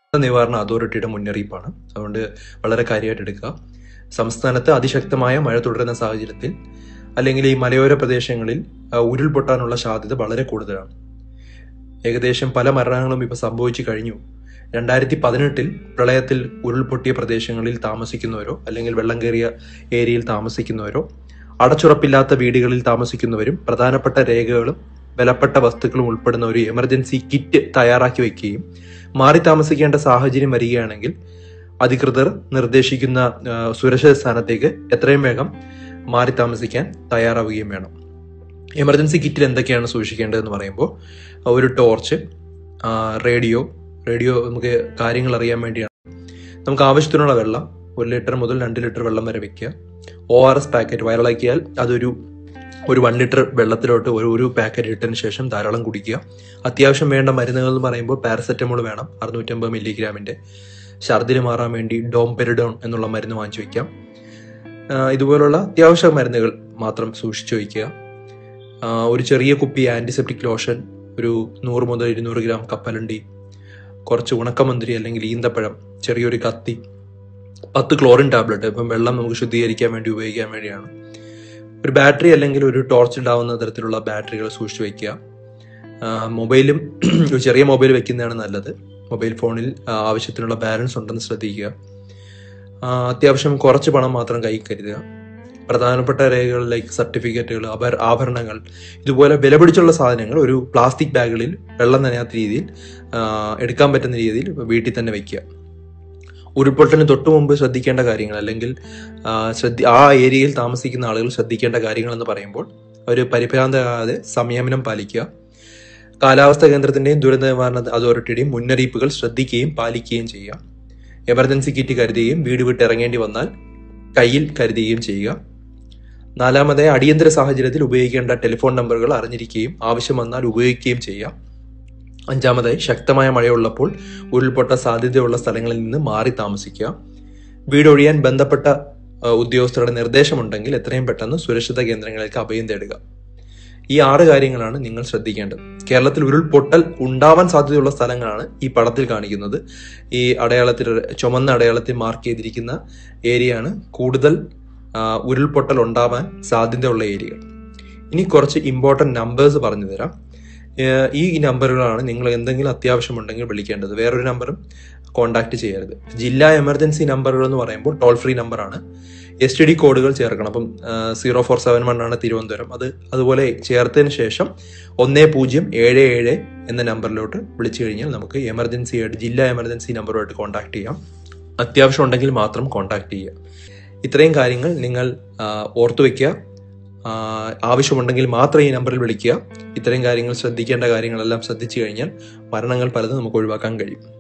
നിവാരണ അതോറിറ്റിയുടെ മുന്നറിയിപ്പാണ് അതുകൊണ്ട് വളരെ കാര്യമായിട്ട് എടുക്കുക സംസ്ഥാനത്ത് അതിശക്തമായ മഴ തുടരുന്ന സാഹചര്യത്തിൽ അല്ലെങ്കിൽ ഈ മലയോര പ്രദേശങ്ങളിൽ ആ, ഉരുൾപൊട്ടാനുള്ള സാധ്യത വളരെ കൂടുതലാണ് ഏകദേശം പല മരണങ്ങളും ഇപ്പോൾ സംഭവിച്ചു കഴിഞ്ഞു രണ്ടായിരത്തി പതിനെട്ടിൽ പ്രളയത്തിൽ ഉരുൾപൊട്ടിയ പ്രദേശങ്ങളിൽ താമസിക്കുന്നവരോ അല്ലെങ്കിൽ വെള്ളം കയറിയ ഏരിയയിൽ താമസിക്കുന്നവരോ അടച്ചുറപ്പില്ലാത്ത വീടുകളിൽ താമസിക്കുന്നവരും പ്രധാനപ്പെട്ട രേഖകളും വിലപ്പെട്ട വസ്തുക്കളും ഉൾപ്പെടുന്ന ഒരു എമർജൻസി കിറ്റ് തയ്യാറാക്കി വയ്ക്കുകയും മാറി താമസിക്കേണ്ട സാഹചര്യം വരികയാണെങ്കിൽ അധികൃതർ നിർദ്ദേശിക്കുന്ന ആ, സുരക്ഷിത സ്ഥാനത്തേക്ക് എത്രയും വേഗം മാറി താമസിക്കാൻ തയ്യാറാവുകയും വേണം എമർജൻസി കിറ്റിൽ എന്തൊക്കെയാണ് സൂക്ഷിക്കേണ്ടതെന്ന് പറയുമ്പോൾ ഒരു ടോർച്ച് ആ, റേഡിയോ റേഡിയോ നമുക്ക് കാര്യങ്ങൾ അറിയാൻ വേണ്ടിയാണ് നമുക്ക് ആവശ്യത്തിനുള്ള വെള്ളം ഒരു ലിറ്റർ മുതൽ രണ്ട് ലിറ്റർ വെള്ളം വരെ വെക്കുക ഒ ആർ എസ് പാക്കറ്റ് വയറിളക്കിയാൽ അതൊരു ഒരു വൺ ലിറ്റർ വെള്ളത്തിലോട്ട് ഒരു ഒരു പാക്കറ്റ് ഇട്ടതിന് ശേഷം ധാരാളം കുടിക്കുക അത്യാവശ്യം വേണ്ട മരുന്നുകൾ എന്ന് പറയുമ്പോൾ പാരസെറ്റമോൾ വേണം അറുന്നൂറ്റമ്പത് മില്ലിഗ്രാമിന്റെ ഛർദിൽ മാറാൻ വേണ്ടി ഡോംപെരിഡോൺ എന്നുള്ള മരുന്ന് വാങ്ങിച്ചു വയ്ക്കാം ആ, ഇതുപോലുള്ള അത്യാവശ്യ മരുന്നുകൾ മാത്രം സൂക്ഷിച്ചു വയ്ക്കുക ആ, ഒരു ചെറിയ കുപ്പി ആന്റിസെപ്റ്റിക് ലോഷൻ ഒരു നൂറ് മുതൽ ഇരുന്നൂറ് ഗ്രാം കപ്പലണ്ടി കുറച്ച് ഉണക്കമന്ത്രി അല്ലെങ്കിൽ ഈന്തപ്പഴം ചെറിയൊരു കത്തി പത്ത് ക്ലോറിൻ ടാബ്ലറ്റ് ഇപ്പം വെള്ളം നമുക്ക് ശുദ്ധീകരിക്കാൻ വേണ്ടി ഉപയോഗിക്കാൻ വേണ്ടിയാണ് ഒരു ബാറ്ററി അല്ലെങ്കിൽ ഒരു ടോർച്ച് ഉണ്ടാവുന്ന തരത്തിലുള്ള ബാറ്ററികൾ സൂക്ഷിച്ചു വയ്ക്കുക ആ, മൊബൈലും ഒരു ചെറിയ മൊബൈൽ വെക്കുന്നതാണ് നല്ലത് മൊബൈൽ ഫോണിൽ ആ, ആവശ്യത്തിനുള്ള ബാലൻസ് ഉണ്ടെന്ന് ശ്രദ്ധിക്കുക ആ, അത്യാവശ്യം കുറച്ച് പണം മാത്രം കൈ കരുതുക പ്രധാനപ്പെട്ട രേഖകൾ ലൈക്ക് സർട്ടിഫിക്കറ്റുകൾ അഭർ ആഭരണങ്ങൾ ഇതുപോലെ വില പിടിച്ചുള്ള സാധനങ്ങൾ ഒരു പ്ലാസ്റ്റിക് ബാഗുകളിൽ വെള്ളം നനയാത്ത രീതിയിൽ ആ, എടുക്കാൻ പറ്റുന്ന രീതിയിൽ വീട്ടിൽ തന്നെ വെക്കുക ഉരുൾപൊട്ടലിന് തൊട്ടു മുമ്പ് ശ്രദ്ധിക്കേണ്ട കാര്യങ്ങൾ അല്ലെങ്കിൽ ആ, ശ്രദ്ധി ആ ഏരിയയിൽ താമസിക്കുന്ന ആളുകൾ ശ്രദ്ധിക്കേണ്ട കാര്യങ്ങൾ എന്ന് പറയുമ്പോൾ അവർ പരിഭ്രാന്തരാകാതെ സംയമനം പാലിക്കുക കാലാവസ്ഥാ കേന്ദ്രത്തിന്റെയും ദുരന്ത നിവാരണ അതോറിറ്റിയുടെയും മുന്നറിയിപ്പുകൾ ശ്രദ്ധിക്കുകയും പാലിക്കുകയും ചെയ്യുക എമർജൻസി കിറ്റ് കരുതുകയും വീട് വിട്ട് ഇറങ്ങേണ്ടി വന്നാൽ കയ്യിൽ കരുതുകയും ചെയ്യുക നാലാമതായി അടിയന്തര സാഹചര്യത്തിൽ ഉപയോഗിക്കേണ്ട ടെലിഫോൺ നമ്പറുകൾ അറിഞ്ഞിരിക്കുകയും ആവശ്യം വന്നാൽ ഉപയോഗിക്കുകയും ചെയ്യുക അഞ്ചാമതായി ശക്തമായ മഴയുള്ളപ്പോൾ ഉരുൾപൊട്ട സാധ്യതയുള്ള സ്ഥലങ്ങളിൽ നിന്ന് മാറി താമസിക്കുക വീടൊഴിയാൻ ബന്ധപ്പെട്ട ആ, ഉദ്യോഗസ്ഥരുടെ നിർദ്ദേശമുണ്ടെങ്കിൽ എത്രയും പെട്ടെന്ന് സുരക്ഷിത കേന്ദ്രങ്ങളിലേക്ക് അഭയം തേടുക ഈ ആറ് കാര്യങ്ങളാണ് നിങ്ങൾ ശ്രദ്ധിക്കേണ്ടത് കേരളത്തിൽ ഉരുൾപൊട്ടൽ ഉണ്ടാവാൻ സാധ്യതയുള്ള സ്ഥലങ്ങളാണ് ഈ പടത്തിൽ കാണിക്കുന്നത് ഈ അടയാളത്തിൽ ചുമന്ന അടയാളത്തിൽ മാർക്ക് ചെയ്തിരിക്കുന്ന ഏരിയയാണ് കൂടുതൽ ആ, ഉരുൾപൊട്ടൽ ഉണ്ടാവാൻ സാധ്യതയുള്ള ഏരിയകൾ ഇനി കുറച്ച് ഇമ്പോർട്ടൻറ്റ് നമ്പേഴ്സ് പറഞ്ഞു തരാം ഏഹ് ഈ നമ്പറുകളാണ് നിങ്ങൾ എന്തെങ്കിലും അത്യാവശ്യമുണ്ടെങ്കിൽ വിളിക്കേണ്ടത് വേറൊരു നമ്പറും കോൺടാക്ട് ചെയ്യരുത് ജില്ലാ എമർജൻസി നമ്പറുകൾ എന്ന് പറയുമ്പോൾ ടോൾ ഫ്രീ നമ്പറാണ് എസ് ടി ഡി കോഡുകൾ ചേർക്കണം അപ്പം സീറോ ഫോർ സെവൻ വൺ ആണ് തിരുവനന്തപുരം അത് അതുപോലെ ചേർത്തതിന് ശേഷം ഒന്ന് പൂജ്യം ഏഴ് ഏഴ് എന്ന നമ്പറിലോട്ട് വിളിച്ചു കഴിഞ്ഞാൽ നമുക്ക് എമർജൻസി ആയിട്ട് ജില്ലാ എമർജൻസി നമ്പറുമായിട്ട് കോൺടാക്ട് ചെയ്യാം അത്യാവശ്യം ഉണ്ടെങ്കിൽ മാത്രം കോൺടാക്ട് ചെയ്യുക ഇത്രയും കാര്യങ്ങൾ നിങ്ങൾ ആ, ഓർത്തു വയ്ക്കുക ആ, ആവശ്യമുണ്ടെങ്കിൽ മാത്രം ഈ നമ്പറിൽ വിളിക്കുക ഇത്രയും കാര്യങ്ങൾ ശ്രദ്ധിക്കേണ്ട കാര്യങ്ങളെല്ലാം ശ്രദ്ധിച്ചു കഴിഞ്ഞാൽ മരണങ്ങൾ പലതും നമുക്ക് ഒഴിവാക്കാൻ കഴിയും